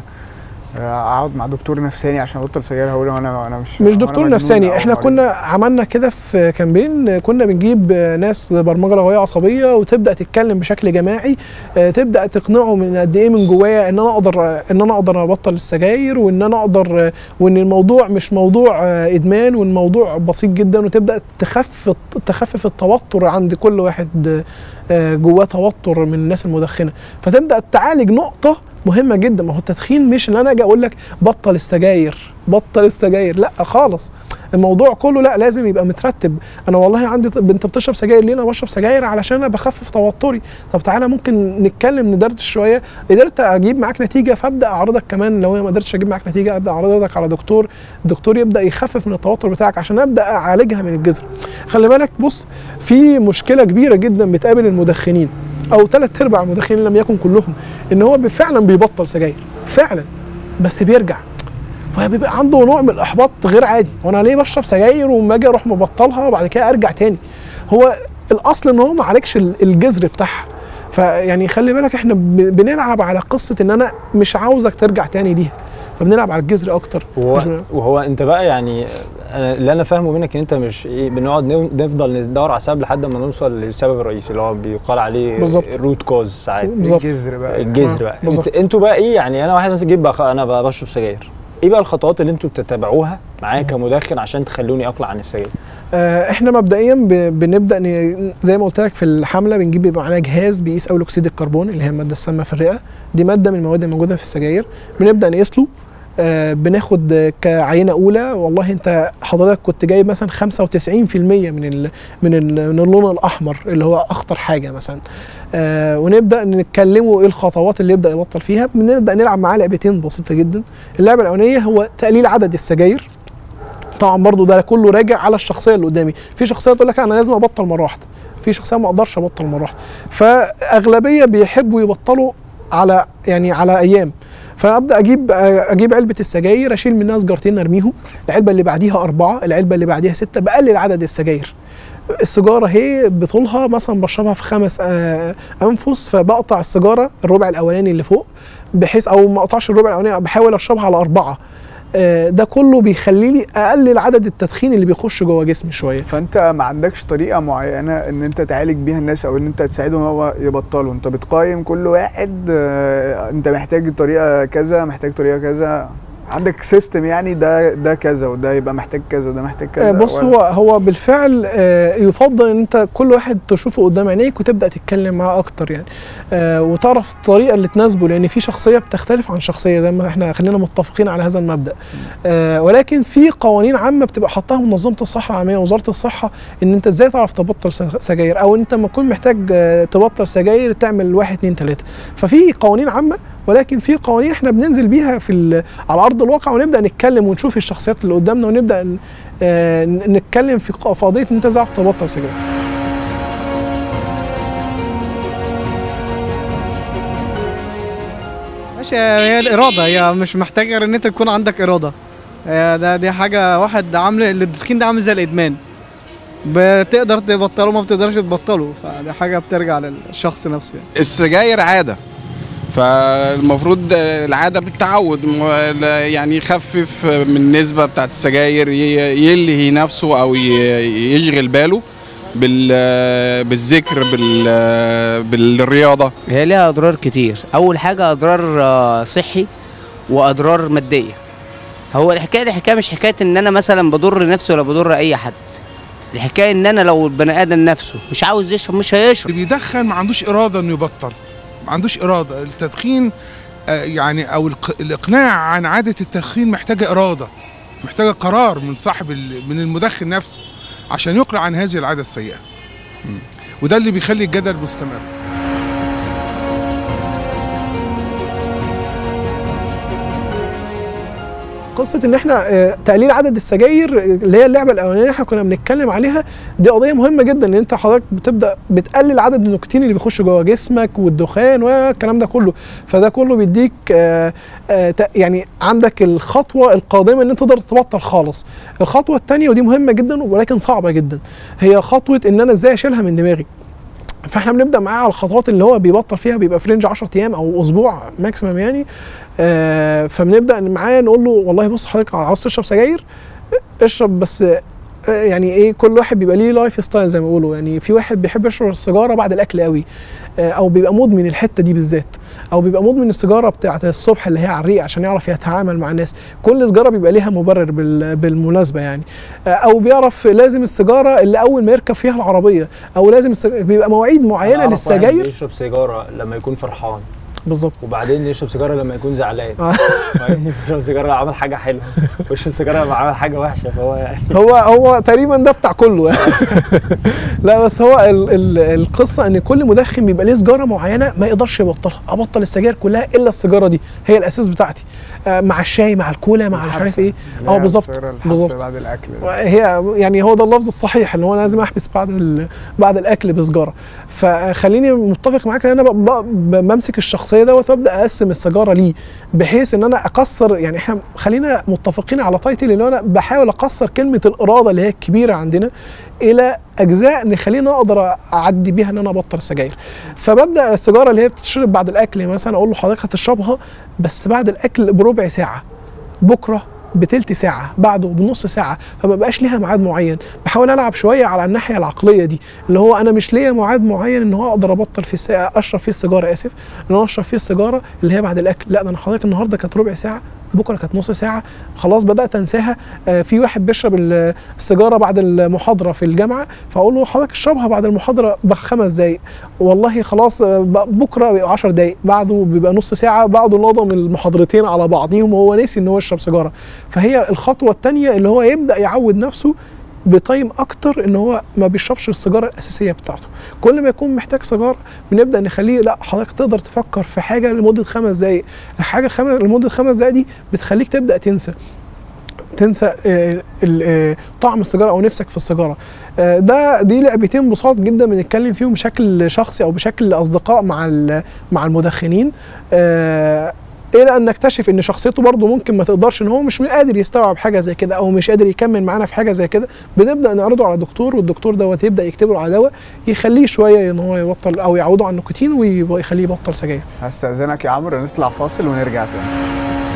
آه، اقعد مع دكتور نفساني عشان ابطل سجاير هقول له انا انا مش مش وأنا دكتور مجنون نفساني أو احنا مريض. كنا عملنا كده في كامبين كنا بنجيب ناس برمجه لغويه عصبيه وتبدا تتكلم بشكل جماعي آه، تبدا تقنعه من قد ايه من جوايا ان انا اقدر ان انا اقدر ابطل السجاير وان انا اقدر وان الموضوع مش موضوع آه، ادمان والموضوع بسيط جدا وتبدا تخفف تخفف التوتر عند كل واحد آه، جواه توتر من الناس المدخنه فتبدا تعالج نقطه مهمه جدا ما هو التدخين مش ان انا اجي اقول لك بطل السجاير بطل السجاير لا خالص الموضوع كله لا لازم يبقى مترتب انا والله عندي طب انت بتشرب سجاير ليه انا بشرب سجاير علشان انا بخفف توتري طب تعالى ممكن نتكلم ندردش شويه قدرت اجيب معاك نتيجه فابدا اعرضك كمان لو ما قدرتش اجيب معاك نتيجه ابدا اعرضك على دكتور الدكتور يبدا يخفف من التوتر بتاعك عشان ابدا اعالجها من الجذر خلي بالك بص في مشكله كبيره جدا بتقابل المدخنين او ثلاث ارباع المدخنين إن لم يكن كلهم ان هو فعلا بيبطل سجاير فعلا بس بيرجع فبيبقى عنده نوع من الاحباط غير عادي وانا ليه بشرب سجاير وما اجي اروح مبطلها وبعد كده ارجع تاني هو الاصل ان هو ما عالجش ال- الجذر بتاعها فيعني خلي بالك احنا ب- بنلعب على قصه ان انا مش عاوزك ترجع تاني ليها فبنلعب على الجذر اكتر مش وهو, بن- وهو انت بقى يعني أنا اللي انا فاهمه منك ان انت مش ايه بنقعد نو- نفضل ندور على سبب لحد ما نوصل للسبب الرئيسي اللي هو بيقال عليه بالظبط. الروت كوز ساعات بالظبط الجذر بقى الجذر بقى بالظبط. انت انتوا بقى ايه يعني انا واحد مثلا جيب بقى انا بقى بشرب سجاير ايه بقى الخطوات اللي انتوا بتتبعوها معايا كمدخن عشان تخلوني اقلع عن السجاير آه، احنا مبدئيا ب- بنبدا ن- زي ما قلت لك في الحمله بنجيب بيبقى معانا جهاز بيقيس اول اكسيد الكربون اللي هي الماده السامه في الرئه دي ماده من المواد الموجوده في السجاير بنبدا نقيس له آه، بناخد آه، كعينه اولى والله انت حضرتك كنت جايب مثلا 95% من ال من ال من اللون الاحمر اللي هو اخطر حاجه مثلا آه ونبدا نتكلموا ايه الخطوات اللي يبدا يبطل فيها بنبدا نلعب معاه لعبتين بسيطه جدا اللعبه الاولانيه هو تقليل عدد السجاير طبعا برضو ده كله راجع على الشخصيه اللي قدامي في شخصيه تقول لك انا لازم ابطل مره واحده في شخصيه ما اقدرش ابطل مره واحده فاغلبيه بيحبوا يبطلوا على يعني على ايام فابدا اجيب اجيب علبه السجاير اشيل منها سجارتين ارميهم العلبه اللي بعديها اربعه العلبه اللي بعديها سته بقلل عدد السجاير السيجاره هي بطولها مثلا بشربها في خمس آه، انفس فبقطع السيجاره الربع الاولاني اللي فوق بحيث او ما اقطعش الربع الاولاني بحاول اشربها على اربعه آه، ده كله بيخليني اقلل عدد التدخين اللي بيخش جوه جسمي شويه فانت ما عندكش طريقه معينه ان انت تعالج بيها الناس او ان انت تساعدهم هو يبطلوا انت بتقيم كل واحد آه، انت محتاج طريقه كذا محتاج طريقه كذا عندك سيستم يعني ده ده كذا وده يبقى محتاج كذا وده محتاج كذا آه، بص ولا- هو هو بالفعل آه، يفضل ان انت كل واحد تشوفه قدام عينيك وتبدا تتكلم معاه اكتر يعني آه، وتعرف الطريقه اللي تناسبه لان في شخصيه بتختلف عن شخصيه زي ما احنا خلينا متفقين على هذا المبدا آه، ولكن في قوانين عامه بتبقى حطها منظمه الصحه العالميه وزاره الصحه ان انت ازاي تعرف تبطل س- سجاير او انت لما تكون محتاج آه، تبطل سجاير تعمل واحد اتنين تلاته ففي قوانين عامه ولكن في قوانين احنا بننزل بيها في ال- على ارض الواقع ونبدا نتكلم ونشوف الشخصيات اللي قدامنا ونبدا ن- آه، ن- نتكلم في ق- في قضيه ان انت تعرف تبطل سجاير ماشي هي الإرادة هي مش محتاجة غير إن أنت تكون عندك إرادة هي ده دي حاجة واحد عامل التدخين ده عامل زي الإدمان بتقدر تبطله ما بتقدرش تبطله فدي حاجة بترجع للشخص نفسه يعني. السجاير عادة فالمفروض العادة بالتعود م- يعني يخفف من النسبة بتاعت السجاير ي- يلهي نفسه أو ي- يشغل باله بال بالذكر بال بالرياضه هي ليها اضرار كتير اول حاجه اضرار آه، صحي واضرار ماديه هو الحكايه دي حكايه مش حكايه ان انا مثلا بضر نفسي ولا بضر اي حد الحكايه ان انا لو البني ادم نفسه مش عاوز يشرب مش هيشرب اللي بيدخن ما عندوش اراده انه يبطل ما عندوش اراده التدخين آه، يعني او الق- الاقناع عن عاده التدخين محتاجه اراده محتاجه قرار من صاحب ال- من المدخن نفسه عشان يقلع عن هذه العاده السيئه مم. وده اللي بيخلي الجدل مستمر قصه ان احنا آه، تقليل عدد السجاير آه، اللي هي اللعبه الاولانيه اللي احنا كنا بنتكلم عليها دي قضيه مهمه جدا ان انت حضرتك بتبدا بتقلل عدد النيكوتين اللي بيخش جوه جسمك والدخان والكلام ده كله فده كله بيديك آه، آه، ت- يعني عندك الخطوه القادمه ان انت تقدر تبطل خالص الخطوه الثانيه ودي مهمه جدا ولكن صعبه جدا هي خطوه ان انا ازاي اشيلها من دماغي فاحنا بنبدا معاه على الخطوات اللي هو بيبطل فيها بيبقى في رينج 10 ايام او اسبوع ماكسيمم يعني آه فبنبدا معاه نقول له والله بص حضرتك عاوز تشرب سجاير اشرب بس آه، يعني ايه كل واحد بيبقى ليه لايف ستايل زي ما بيقولوا يعني في واحد بيحب يشرب السيجاره بعد الاكل قوي آه، او بيبقى مدمن الحته دي بالذات او بيبقى مدمن السيجاره بتاعه الصبح اللي هي على الريق عشان يعرف يتعامل مع الناس كل سيجاره بيبقى ليها مبرر بال- بالمناسبه يعني آه، او بيعرف لازم السيجاره اللي اول ما يركب فيها العربيه او لازم السج... بيبقى مواعيد معينه أنا أعرف واحد للسجاير بيشرب سيجاره لما يكون فرحان بالظبط وبعدين يشرب سيجاره لما يكون زعلان آه. وبعدين يشرب سيجاره لما عمل حاجه حلوه ويشرب سيجاره لما عمل حاجه وحشه فهو يعني هو هو تقريبا ده بتاع كله يعني. لا بس هو ال ال القصه ان كل مدخن بيبقى ليه سيجاره معينه ما يقدرش يبطلها ابطل السجاير كلها الا السيجاره دي هي الاساس بتاعتي آه مع الشاي مع الكولا مع مش عارف ايه اه بالظبط بالظبط بالظبط بعد الاكل ده. هي يعني هو ده اللفظ الصحيح ان هو لازم احبس بعد ال- بعد الاكل بسجاره فخليني متفق معاك ان انا ب- ب- بمسك الشخصيه دوت وابدا اقسم السيجاره ليه بحيث ان انا اكسر يعني احنا خلينا متفقين على تايتل اللي هو انا بحاول اكسر كلمه الاراده اللي هي الكبيره عندنا الى اجزاء نخليني اقدر اعدي بيها ان انا ابطل السجاير فببدا السيجاره اللي هي بتتشرب بعد الاكل مثلا اقول له حضرتك هتشربها بس بعد الاكل بربع ساعه بكره بتلت ساعة بعده بنص ساعة فما بقاش ليها ميعاد معين بحاول ألعب شوية على الناحية العقلية دي اللي هو أنا مش ليا ميعاد معين إن هو أقدر أبطل في الساعة أشرب فيه السيجارة آسف إن أنا أشرب فيه السيجارة اللي هي بعد الأكل لا ده أنا حضرتك النهاردة كانت ربع ساعة بكره كانت نص ساعه خلاص بدات انساها آه في واحد بيشرب ال- السيجاره بعد المحاضره في الجامعه فاقول له حضرتك اشربها بعد المحاضره بخمس دقائق والله خلاص آه، ب- بكره بيبقى 10 دقائق بعده بيبقى نص ساعه بعده نظم المحاضرتين على بعضيهم وهو ناسي ان هو يشرب سيجاره فهي الخطوه الثانيه اللي هو يبدا يعود نفسه بتايم اكتر ان هو ما بيشربش السيجاره الاساسيه بتاعته كل ما يكون محتاج سيجاره بنبدا نخليه لا حضرتك تقدر تفكر في حاجه لمده خمس دقائق الحاجه الخمس لمده خمس دقائق دي بتخليك تبدا تنسى تنسى آه، ال- آه، طعم السيجاره او نفسك في السيجاره آه، ده دي لعبتين بساط جدا بنتكلم فيهم بشكل شخصي او بشكل اصدقاء مع ال- مع المدخنين آه، الى ان نكتشف ان شخصيته برضه ممكن ما تقدرش ان هو مش قادر يستوعب حاجه زي كده او مش قادر يكمل معانا في حاجه زي كده بنبدا نعرضه على دكتور والدكتور دوت يبدا يكتب له على دواء يخليه شويه ان هو يبطل او يعوده على النيكوتين ويخليه يبطل سجاير هستأذنك يا عمرو نطلع فاصل ونرجع تاني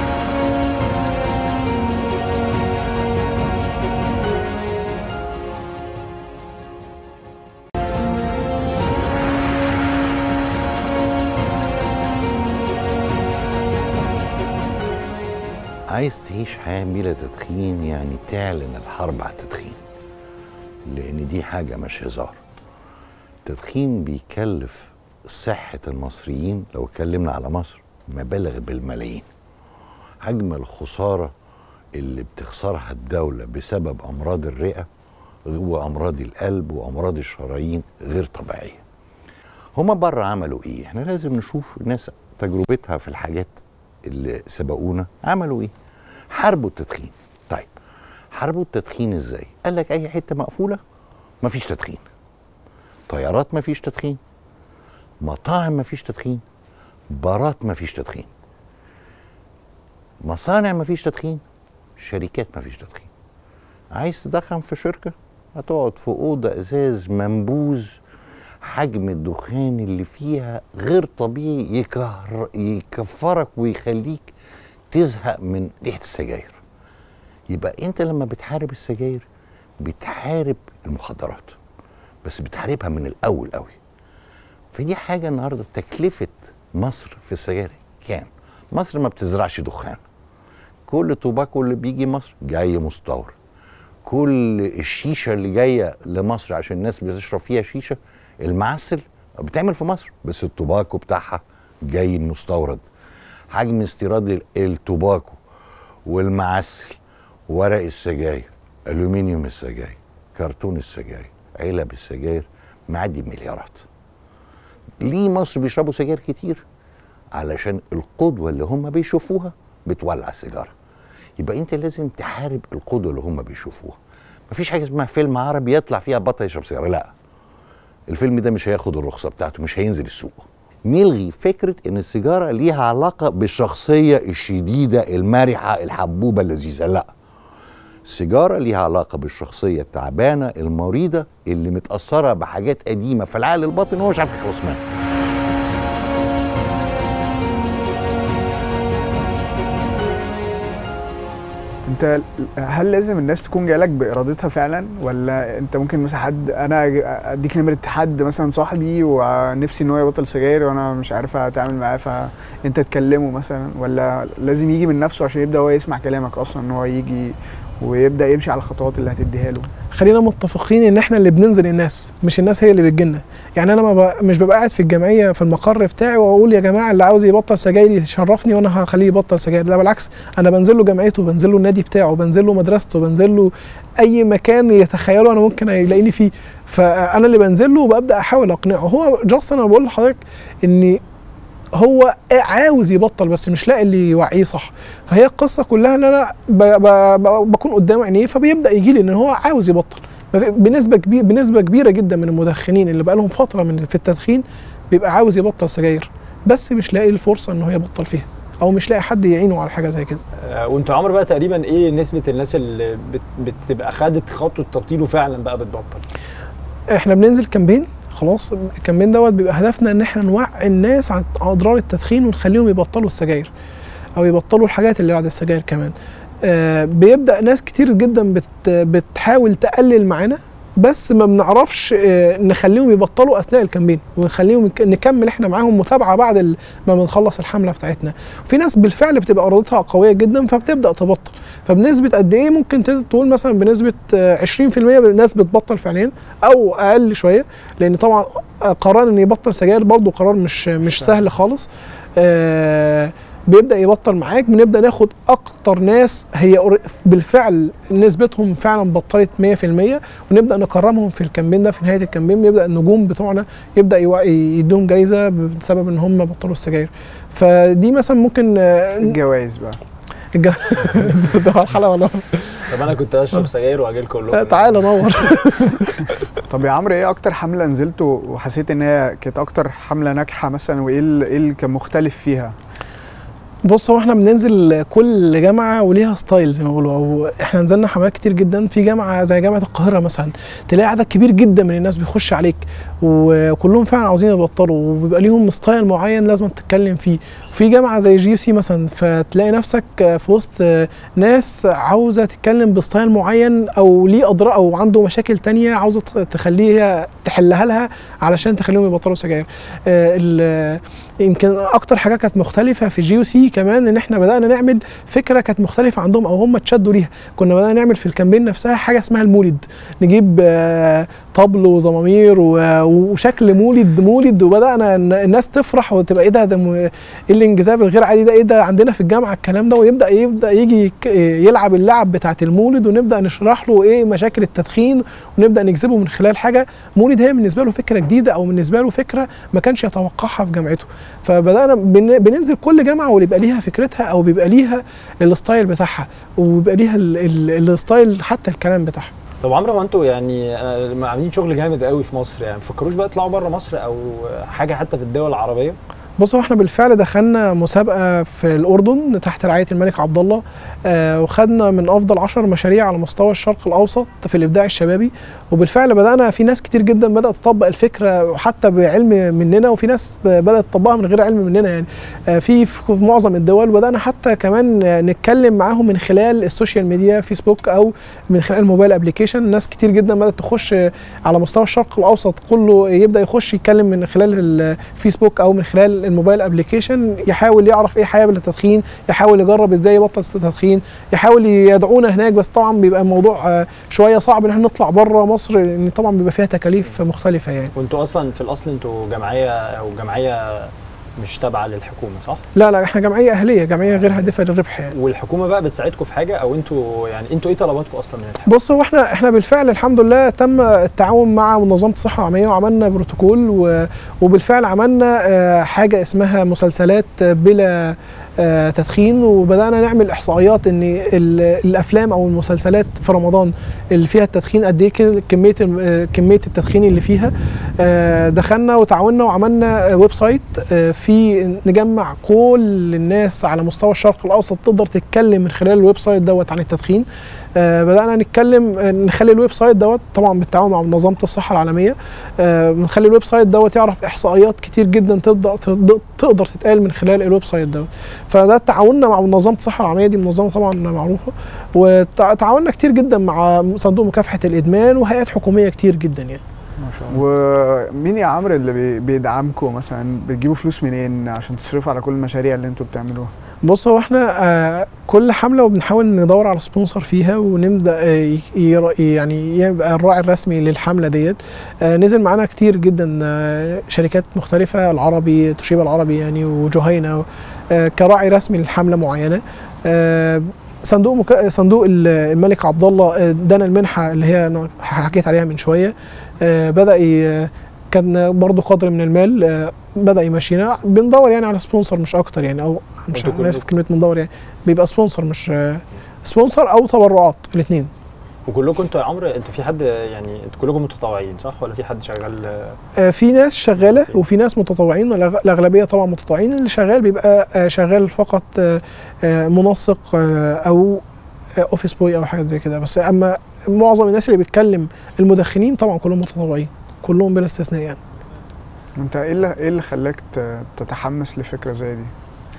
عايز تعيش حياة بلا تدخين يعني تعلن الحرب على التدخين لأن دي حاجة مش هزار التدخين بيكلف صحة المصريين لو اتكلمنا على مصر مبالغ بالملايين حجم الخسارة اللي بتخسرها الدولة بسبب أمراض الرئة وأمراض القلب وأمراض الشرايين غير طبيعية هما بره عملوا ايه احنا لازم نشوف ناس تجربتها في الحاجات اللي سبقونا عملوا ايه حاربوا التدخين طيب حاربوا التدخين ازاي قال لك اي حته مقفوله مفيش تدخين طيارات مفيش تدخين مطاعم مفيش تدخين بارات مفيش تدخين مصانع مفيش تدخين شركات مفيش تدخين عايز تدخن في شركه هتقعد في اوضه ازاز منبوذ حجم الدخان اللي فيها غير طبيعي يكهر يكفرك ويخليك تزهق من ريحه السجاير يبقى انت لما بتحارب السجاير بتحارب المخدرات بس بتحاربها من الاول قوي فدي حاجه النهارده تكلفه مصر في السجاير كام مصر ما بتزرعش دخان كل توباكو اللي بيجي مصر جاي مستورد كل الشيشه اللي جايه لمصر عشان الناس بتشرب فيها شيشه المعسل بتعمل في مصر بس التوباكو بتاعها جاي مستورد حجم استيراد ال- التوباكو والمعسل ورق السجاير الومنيوم السجاير كرتون السجاير علب السجاير معدي بمليارات ليه مصر بيشربوا سجاير كتير علشان القدوه اللي هم بيشوفوها بتولع السيجاره يبقى انت لازم تحارب القدوه اللي هم بيشوفوها مفيش حاجه اسمها فيلم عربي يطلع فيها بطل يشرب سيجاره لا الفيلم ده مش هياخد الرخصه بتاعته مش هينزل السوق نلغي فكره ان السيجاره ليها علاقه بالشخصيه الشديده المرحه الحبوبه اللذيذه لا السيجاره ليها علاقه بالشخصيه التعبانه المريضه اللي متاثره بحاجات قديمه في العقل الباطن وهو مش عارف يخلص منها انت هل لازم الناس تكون جايلك بارادتها فعلا ولا انت ممكن مثلا حد انا اديك نمره حد مثلا صاحبي ونفسي ان هو يبطل سجاير وانا مش عارف اتعامل معاه فانت تكلمه مثلا ولا لازم يجي من نفسه عشان يبدا هو يسمع كلامك اصلا ان هو يجي ويبدا يمشي على الخطوات اللي هتديها له خلينا متفقين ان احنا اللي بننزل الناس مش الناس هي اللي بتجيلنا يعني انا ما ب... مش ببقى قاعد في الجمعيه في المقر بتاعي واقول يا جماعه اللي عاوز يبطل سجاير يشرفني وانا هخليه يبطل سجاير لا بالعكس انا بنزل له جمعيته بنزل له النادي بتاعه بنزل له مدرسته بنزل له اي مكان يتخيله انا ممكن يلاقيني فيه فانا اللي بنزل له وببدا احاول اقنعه هو جاست انا بقول لحضرتك ان هو عاوز يبطل بس مش لاقي اللي يوعيه صح فهي القصه كلها ان انا ب ب ب بكون قدام عينيه فبيبدا يجي لي ان هو عاوز يبطل بنسبه كبيره بنسبه كبيره جدا من المدخنين اللي بقالهم فتره من في التدخين بيبقى عاوز يبطل سجاير بس مش لاقي الفرصه ان هو يبطل فيها او مش لاقي حد يعينه على حاجه زي كده آه، وانتوا عمر بقى تقريبا ايه نسبه الناس اللي بت بتبقى خدت خطوه تبطيل وفعلا بقى بتبطل احنا بننزل كامبين خلاص الكامبين دوت بيبقى هدفنا ان احنا نوعي الناس عن اضرار التدخين ونخليهم يبطلوا السجاير او يبطلوا الحاجات اللي بعد السجاير كمان آه بيبدا ناس كتير جدا بت بتحاول تقلل معانا بس ما بنعرفش آه نخليهم يبطلوا اثناء الكامبين ونخليهم نك- نكمل احنا معاهم متابعه بعد ال- ما بنخلص الحمله بتاعتنا في ناس بالفعل بتبقى ارادتها قويه جدا فبتبدا تبطل فبنسبه قد ايه ممكن تقدر تقول مثلا بنسبه آه، 20% من الناس بتبطل فعليا او اقل شويه لان طبعا آه، قرار ان يبطل سجاير برضه قرار مش مش سهل خالص آه بيبدا يبطل معاك بنبدا ناخد اكتر ناس هي قر- بالفعل نسبتهم فعلا بطلت 100% ونبدا نكرمهم في الكامبين ده في نهايه الكامبين بيبدا النجوم بتوعنا يبدا يوا- يدوهم جايزه بسبب ان هم بطلوا السجاير فدي مثلا ممكن آه، الجوائز بقى الج- ده هو الحلقه ولا طب انا كنت اشرب سجاير واجي لكم اقول آه، لكم تعالى نور طب يا عمرو ايه اكتر حمله نزلته وحسيت ان هي كانت اكتر حمله ناجحه مثلا وايه ال- ايه اللي كان مختلف فيها بص هو احنا بننزل كل جامعه وليها ستايل زي ما بيقولوا او احنا نزلنا حملات كتير جدا في جامعه زي جامعه القاهره مثلا تلاقي عدد كبير جدا من الناس بيخش عليك وكلهم فعلا عاوزين يبطلوا وبيبقى ليهم ستايل معين لازم تتكلم فيه في جامعه زي جي سي مثلا فتلاقي نفسك في وسط ناس عاوزه تتكلم بستايل معين او ليه اضرار او عنده مشاكل تانية عاوزه تخليها تحلها لها علشان تخليهم يبطلوا سجاير آه، ال- يمكن اكتر حاجه كانت مختلفه في جي سي كمان ان احنا بدانا نعمل فكره كانت مختلفه عندهم او هم اتشدوا ليها كنا بدانا نعمل في الكامبين نفسها حاجه اسمها المولد نجيب آه، طبل وزمامير و- وشكل مولد مولد وبدانا الن- الناس تفرح وتبقى ايه ده ده م- ايه الانجذاب الغير عادي ده ايه ده عندنا في الجامعه الكلام ده ويبدا يبدا يجي يك- يلعب اللعب بتاعه المولد ونبدا نشرح له ايه مشاكل التدخين ونبدا نجذبه من خلال حاجه مولد هي بالنسبه له فكره جديده او بالنسبه له فكره ما كانش يتوقعها في جامعته فبدانا بن- بننزل كل جامعه ويبقى ليها فكرتها او بيبقى ليها الستايل بتاعها وبيبقى ليها ال- ال- الستايل حتى الكلام بتاعها طب عمرو ما انتوا يعني آه، عاملين شغل جامد قوي في مصر يعني ما تفكروش بقى تطلعوا بره مصر او حاجه حتى في الدول العربيه بص هو احنا بالفعل دخلنا مسابقه في الاردن تحت رعايه الملك عبد الله آه وخدنا من افضل 10 مشاريع على مستوى الشرق الاوسط في الابداع الشبابي وبالفعل بدانا في ناس كتير جدا بدات تطبق الفكره حتى بعلم مننا وفي ناس بدات تطبقها من غير علم مننا يعني آه في في معظم الدول بدانا حتى كمان آه، نتكلم معاهم من خلال السوشيال ميديا فيسبوك او من خلال الموبايل ابلكيشن ناس كتير جدا بدات تخش آه، على مستوى الشرق الاوسط كله يبدا يخش يتكلم من خلال الفيسبوك او من خلال الموبايل ابلكيشن يحاول يعرف ايه حياه بلا تدخين يحاول يجرب ازاي يبطل التدخين يحاول يدعونا هناك بس طبعا بيبقى الموضوع آه، شويه صعب ان احنا نطلع بره مصر لان طبعا بيبقى فيها تكاليف مختلفه يعني وانتوا اصلا في الاصل انتوا جمعيه او جمعيه مش تابعه للحكومه صح؟ لا لا احنا جمعيه اهليه جمعيه غير هادفه للربح يعني والحكومه بقى بتساعدكم في حاجه او انتوا يعني انتوا ايه طلباتكم اصلا من الحكومه؟ بص هو احنا احنا بالفعل الحمد لله تم التعاون مع منظمه الصحه العالميه وعملنا بروتوكول و- وبالفعل عملنا آه، حاجه اسمها مسلسلات بلا آه، تدخين وبدانا نعمل احصائيات ان ال- الافلام او المسلسلات في رمضان اللي فيها التدخين قد ايه كده كميه الم- آه، كميه التدخين اللي فيها آه، دخلنا وتعاوننا وعملنا آه، ويب سايت آه، في نجمع كل الناس على مستوى الشرق الاوسط تقدر تتكلم من خلال الويب سايت دوت عن التدخين آه، بدانا نتكلم آه، نخلي الويب سايت دوت طبعا بالتعاون مع منظمه الصحه العالميه آه، بنخلي الويب سايت دوت يعرف احصائيات كتير جدا تقدر تقدر- تقدر تتقال من خلال الويب سايت دوت فده تعاوننا مع منظمه الصحه العالميه دي منظمه طبعا معروفه وتعاوننا كتير جدا مع صندوق مكافحه الادمان وهيئات حكوميه كتير جدا يعني ما شاء الله ومين يا عمرو اللي بي- بيدعمكم مثلا بتجيبوا فلوس منين عشان تصرفوا على كل المشاريع اللي انتوا بتعملوها بص هو احنا آه كل حمله وبنحاول ندور على سبونسر فيها ونبدا آه ي- ير- يعني يبقى الراعي الرسمي للحمله ديت آه نزل معانا كتير جدا آه شركات مختلفه العربي توشيبا العربي يعني وجهينه آه كراعي رسمي للحمله معينه آه صندوق مك... صندوق ال- الملك عبد الله آه، ادانا المنحه اللي هي انا حكيت عليها من شويه آه بدا ي... كان برضو قدر من المال آه، بدا يمشينا بندور يعني على سبونسر مش اكتر يعني او مش انتوا انا اسف كلكم- كلمه بندور يعني بيبقى سبونسر مش آه، سبونسر او تبرعات الاثنين وكلكم انتوا يا عمرو انتوا في حد يعني انتوا كلكم متطوعين صح ولا في حد شغال آه، في ناس شغاله وفي ناس متطوعين والأغ- الاغلبيه طبعا متطوعين اللي شغال بيبقى آه، شغال فقط آه، آه، منسق آه، او آه، اوفيس بوي او حاجه زي كده بس اما معظم الناس اللي بيتكلم المدخنين طبعا كلهم متطوعين كلهم بلا استثناء يعني انت ايه اللي ايه اللي خلاك ت- تتحمس لفكره زي دي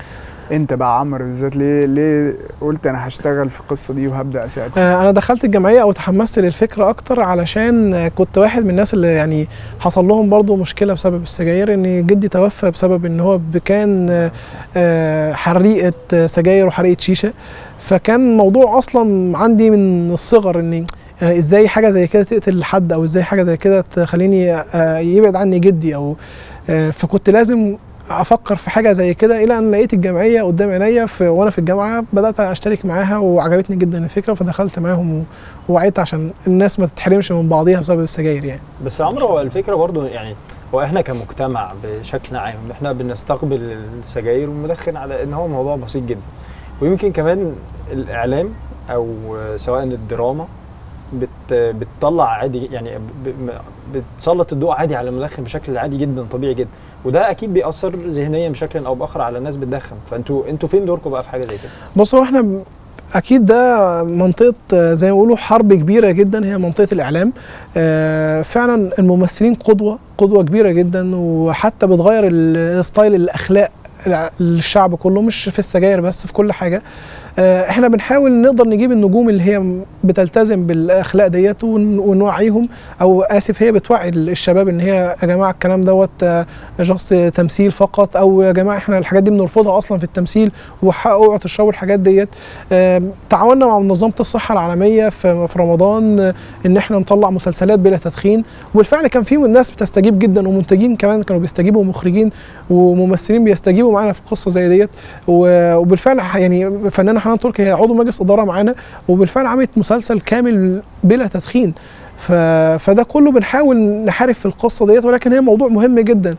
انت بقى عمرو بالذات ليه ليه قلت انا هشتغل في القصه دي وهبدا اساعد آه، انا دخلت الجمعيه او تحمست للفكره اكتر علشان آه، كنت واحد من الناس اللي يعني حصل لهم برضو مشكله بسبب السجاير ان جدي توفى بسبب ان هو ب- كان آه، آه، حريقه آه، سجاير وحريقه شيشه فكان موضوع اصلا عندي من الصغر اني آه، ازاي حاجه زي كده تقتل حد او ازاي حاجه زي كده تخليني آه، يبعد عني جدي او آه، فكنت لازم افكر في حاجه زي كده الى ان لقيت الجمعيه قدام عينيا في وانا في الجامعه بدات اشترك معاها وعجبتني جدا الفكره فدخلت معاهم و- ووعيت عشان الناس ما تتحرمش من بعضيها بسبب السجاير يعني بس يا عمرو هو الفكره برضو يعني هو احنا كمجتمع بشكل عام احنا بنستقبل السجاير والمدخن على ان هو موضوع بسيط جدا ويمكن كمان الاعلام او سواء الدراما بت بتطلع عادي يعني ب- ب- بتسلط الضوء عادي على المدخن بشكل عادي جدا طبيعي جدا وده اكيد بيأثر ذهنيا بشكل او باخر على الناس بتدخن فانتوا انتوا فين دوركم بقى في حاجه زي كده؟ بص هو احنا ب- اكيد ده منطقه آه، زي ما بيقولوا حرب كبيره جدا هي منطقه الاعلام آه، فعلا الممثلين قدوه قدوه كبيره جدا وحتى بتغير الستايل الاخلاق الع- الشعب كله مش في السجاير بس في كل حاجه آه، احنا بنحاول نقدر نجيب النجوم اللي هي م- بتلتزم بالاخلاق ديت ون- ونوعيهم او اسف هي بتوعي الشباب ان هي يا جماعه الكلام دوت جاست تمثيل فقط او يا جماعه احنا الحاجات دي بنرفضها اصلا في التمثيل وحقوا اوعوا تشربوا الحاجات ديت آم، تعاوننا مع منظمه الصحه العالميه في في رمضان آه، ان احنا نطلع مسلسلات بلا تدخين وبالفعل كان في ناس بتستجيب جدا ومنتجين كمان كانوا بيستجيبوا ومخرجين وممثلين بيستجيبوا معانا في قصه زي ديت و- وبالفعل ح- يعني فنانه حنان تركي هي عضو مجلس اداره معانا وبالفعل عملت مسلسل كامل بلا تدخين ف... فده كله بنحاول نحارب في القصه ديت ولكن هي موضوع مهم جدا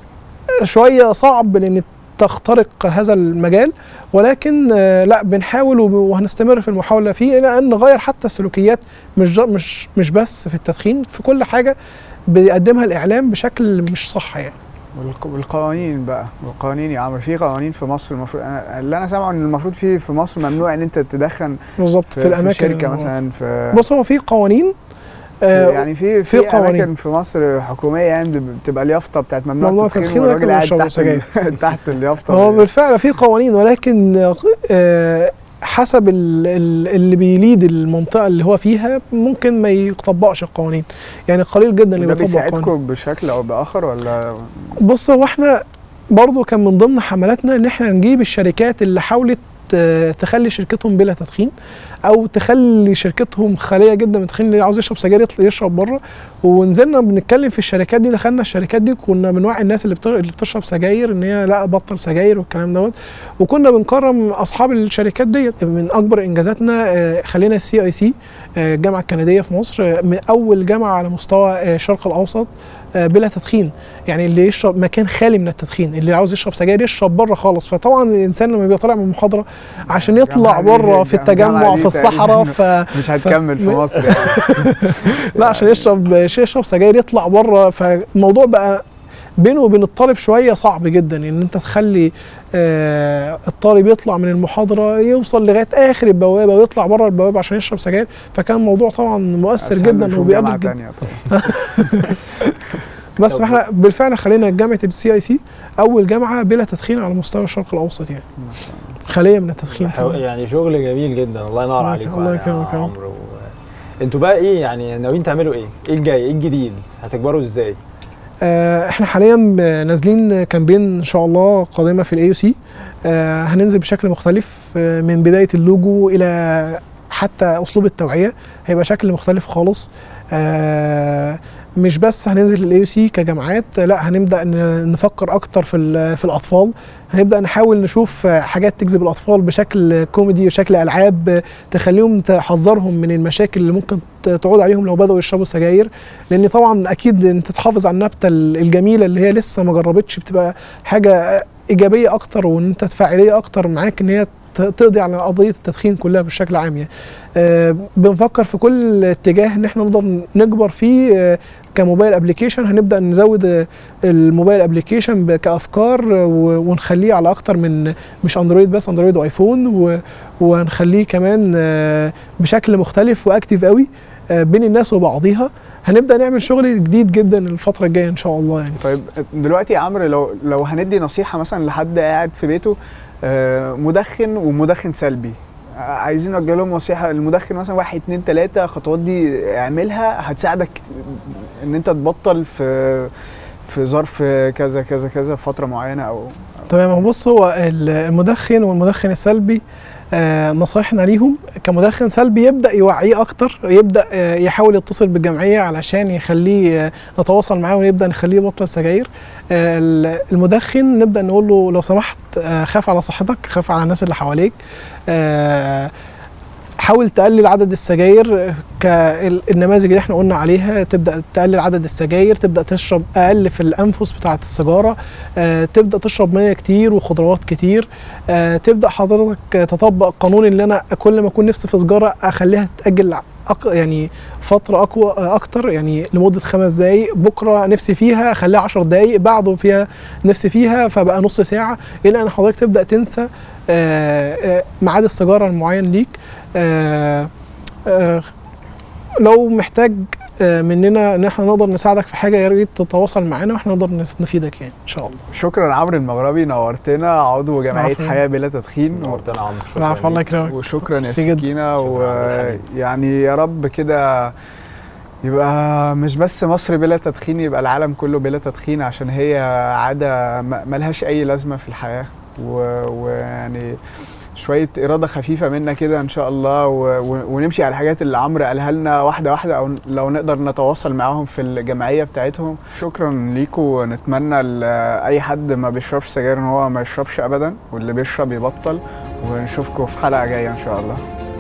شويه صعب لان تخترق هذا المجال ولكن آه، لا بنحاول وب- وهنستمر في المحاوله فيه الى ان نغير حتى السلوكيات مش جا- مش مش بس في التدخين في كل حاجه بيقدمها الاعلام بشكل مش صح يعني والق- والقوانين بقى والقوانين يا عمرو في قوانين في مصر المفروض أنا اللي انا سامعه ان المفروض في في مصر ممنوع ان انت تدخن بالظبط في, في الاماكن في شركه اللي- مثلا في بص هو في قوانين في آه، يعني في في في قوانين. اماكن في مصر حكوميه يعني بت- بتبقى اليافطه بتاعت ممنوع ممنوع التدخين التدخين والراجل ولكن قاعد يشرب تحت ال- سجاير. تحت اليافطه هو بالفعل في قوانين ولكن آه، حسب ال- ال- اللي بيليد المنطقه اللي هو فيها ممكن ما يطبقش القوانين يعني قليل جدا اللي ده بيطبق القوانين بيساعدكم بشكل او باخر ولا بص هو احنا برضو كان من ضمن حملاتنا ان احنا نجيب الشركات اللي حاولت آه، تخلي شركتهم بلا تدخين او تخلي شركتهم خاليه جدا من التدخين اللي عاوز يشرب سجاير يطلع يشرب بره ونزلنا بنتكلم في الشركات دي دخلنا الشركات دي كنا بنوعي الناس اللي بتر- اللي بتشرب سجاير ان هي لا بطل سجاير والكلام دوت وكنا بنكرم اصحاب الشركات ديت من اكبر انجازاتنا آه، خلينا السي اي سي الجامعه الكنديه في مصر آه، من اول جامعه على مستوى آه، الشرق الاوسط آه، بلا تدخين يعني اللي يشرب مكان خالي من التدخين اللي عاوز يشرب سجاير يشرب بره خالص فطبعا الانسان لما بيبقى طالع من محاضره عشان يطلع الجامعة دي- بره في الجامعة التجمع دي في الصحراء ف مش هتكمل في مصر يعني لا عشان يشرب يشرب سجاير يطلع بره فالموضوع بقى بينه وبين الطالب شويه صعب جدا ان انت تخلي آه الطالب يطلع من المحاضره يوصل لغايه اخر البوابه ويطلع بره البوابه عشان يشرب سجاير فكان الموضوع طبعا مؤثر أسهل جدا نشوف جامعة وبيقابل جدا تانية طبعا بس احنا بالفعل خلينا جامعه السي اي سي اول جامعه بلا تدخين على مستوى الشرق الاوسط يعني خاليه من التدخين حو- يعني شغل جميل جدا الله ينور الله عليكم يكرمك، الله يا يكرمك يا رب. عمرو و- انتوا بقى ايه يعني ناويين تعملوا ايه؟ ايه الجاي؟ ايه الجديد؟ هتكبروا ازاي؟ آه، احنا حاليا ب- نازلين كامبين ان شاء الله قادمه في الاي يو سي هننزل بشكل مختلف آه، من بدايه اللوجو الى حتى اسلوب التوعيه هيبقى شكل مختلف خالص آه، مش بس هننزل الاي يو سي كجامعات لا هنبدا ن- نفكر اكتر في ال- في الاطفال هنبدا نحاول نشوف آه، حاجات تجذب الاطفال بشكل كوميدي وشكل العاب آه، تخليهم تحذرهم من المشاكل اللي ممكن ت- تعود عليهم لو بداوا يشربوا سجاير لان طبعا اكيد انت تحافظ على النبته ال- الجميله اللي هي لسه ما جربتش بتبقى حاجه ايجابيه اكتر وان انت فاعليه اكتر معاك ان هي ت- تقضي على قضيه التدخين كلها بشكل عام يعني آه بنفكر في كل اتجاه ان احنا نقدر نكبر فيه آه كموبايل ابلكيشن هنبدا نزود آه، الموبايل ابلكيشن ب- كافكار آه، و- ونخليه على اكتر من مش اندرويد بس اندرويد وايفون و- وهنخليه كمان آه، بشكل مختلف واكتيف قوي آه، بين الناس وبعضيها هنبدا نعمل شغل جديد جدا الفتره الجايه ان شاء الله يعني طيب دلوقتي يا عمرو لو لو هندي نصيحه مثلا لحد قاعد في بيته آه، مدخن ومدخن سلبي آه، عايزين نوجه لهم نصيحه المدخن مثلا واحد اتنين تلاته خطوات دي اعملها هتساعدك ان انت تبطل في في ظرف كذا كذا كذا فتره معينه او تمام هو بص هو ال- المدخن والمدخن السلبي آه، نصايحنا ليهم كمدخن سلبي يبدا يوعيه اكتر يبدا آه، يحاول يتصل بالجمعيه علشان يخليه آه، نتواصل معاه ونبدا نخليه يبطل سجاير آه، ال- المدخن نبدا نقول له لو سمحت آه، خاف على صحتك خاف على الناس اللي حواليك آه، حاول تقلل عدد السجاير كالنماذج اللي احنا قلنا عليها تبدا تقلل عدد السجاير تبدا تشرب اقل في الانفس بتاعه السيجاره آه، تبدا تشرب ميه كتير وخضروات كتير آه، تبدا حضرتك تطبق القانون اللي انا كل ما اكون نفسي في سيجاره اخليها تاجل أق... يعني فتره اقوى اكتر يعني لمده خمس دقائق بكره نفسي فيها اخليها 10 دقائق بعده فيها نفسي فيها فبقى نص ساعه الى ان حضرتك تبدا تنسى آه، آه، ميعاد السيجاره المعين ليك آه، آه، لو محتاج آه، مننا ان احنا نقدر نساعدك في حاجه يا ريت تتواصل معانا واحنا نقدر نس- نفيدك يعني ان شاء الله شكرا عمرو المغربي نورتنا عضو جمعيه العفو. حياه بلا تدخين نورتنا يا عمرو العفو الله يكرمك وشكرا يا ميرسي جدا. سكينه ويعني يا رب كده يبقى مش بس مصر بلا تدخين يبقى العالم كله بلا تدخين عشان هي عاده م- ملهاش اي لازمه في الحياه و- ويعني شويه اراده خفيفه منا كده ان شاء الله و- و- ونمشي على الحاجات اللي عمرو قالها لنا واحده واحده او لو نقدر نتواصل معاهم في الجمعيه بتاعتهم شكرا ليكم ونتمنى ل- اي حد ما بيشربش سجاير ان هو ما يشربش ابدا واللي بيشرب يبطل ونشوفكم في حلقه جايه ان شاء الله